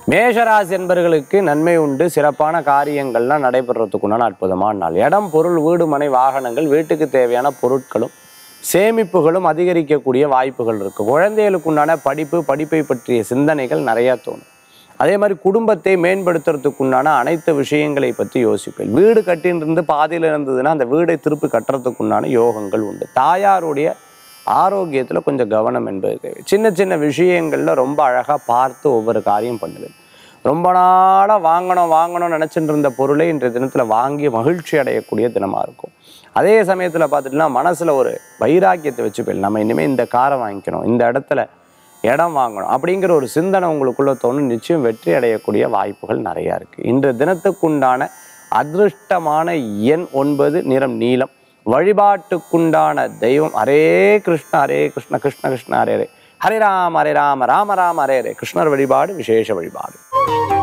மேஷராசி என்பர்களுக்கு நன்மை உண்டு சிறப்பான காரியங்கள்லாம் நடைபெறத்துக்குண்டான அற்புதமான நாள் இடம் பொருள் வீடு மனை வாகனங்கள் வீட்டுக்கு தேவையான பொருட்களும் சேமிப்புகளும் அதிகரிக்கக்கூடிய வாய்ப்புகள் இருக்கு குழந்தைகளுக்கு உண்டான படிப்பு படிப்பை பற்றிய சிந்தனைகள் நிறைய தோணும் அதே மாதிரி குடும்பத்தை மேம்படுத்துறதுக்கு உண்டான அனைத்து விஷயங்களை பற்றி யோசிப்பேன் வீடு கட்டின்னு இருந்து பாதியில் இருந்ததுன்னா அந்த வீடை திருப்பி கட்டுறதுக்கு உண்டான யோகங்கள் உண்டு தாயாருடைய ஆரோக்கியத்தில் கொஞ்சம் கவனம் என்பது தேவை சின்ன சின்ன விஷயங்களில் ரொம்ப அழகாக பார்த்து ஒவ்வொரு காரியம் பண்ணுவேன் ரொம்ப நாளாக வாங்கணும் வாங்கணும்னு நினச்சிட்டு இருந்த பொருளை இன்றைய தினத்தில் வாங்கி மகிழ்ச்சி அடையக்கூடிய தினமாக இருக்கும் அதே சமயத்தில் பார்த்துட்டுனா மனசில் ஒரு வைராக்கியத்தை வச்சுப்பேன் நம்ம இனிமேல் இந்த காரை வாங்கிக்கணும் இந்த இடத்துல இடம் வாங்கணும் அப்படிங்கிற ஒரு சிந்தனை உங்களுக்குள்ள தோணும் நிச்சயம் வெற்றி அடையக்கூடிய வாய்ப்புகள் நிறையா இருக்குது இன்று தினத்துக்குண்டான அதிருஷ்டமான எண் ஒன்பது நிறம் நீலம் வழிபாட்டுக்குண்டான தெய்வம் ஹரே கிருஷ்ண ஹரே கிருஷ்ண கிருஷ்ண கிருஷ்ண ஹரே ஹரே ஹரே ராம் ஹரே ராம ராம ராம ஹரே ஹரே கிருஷ்ணர் வழிபாடு விசேஷ வழிபாடு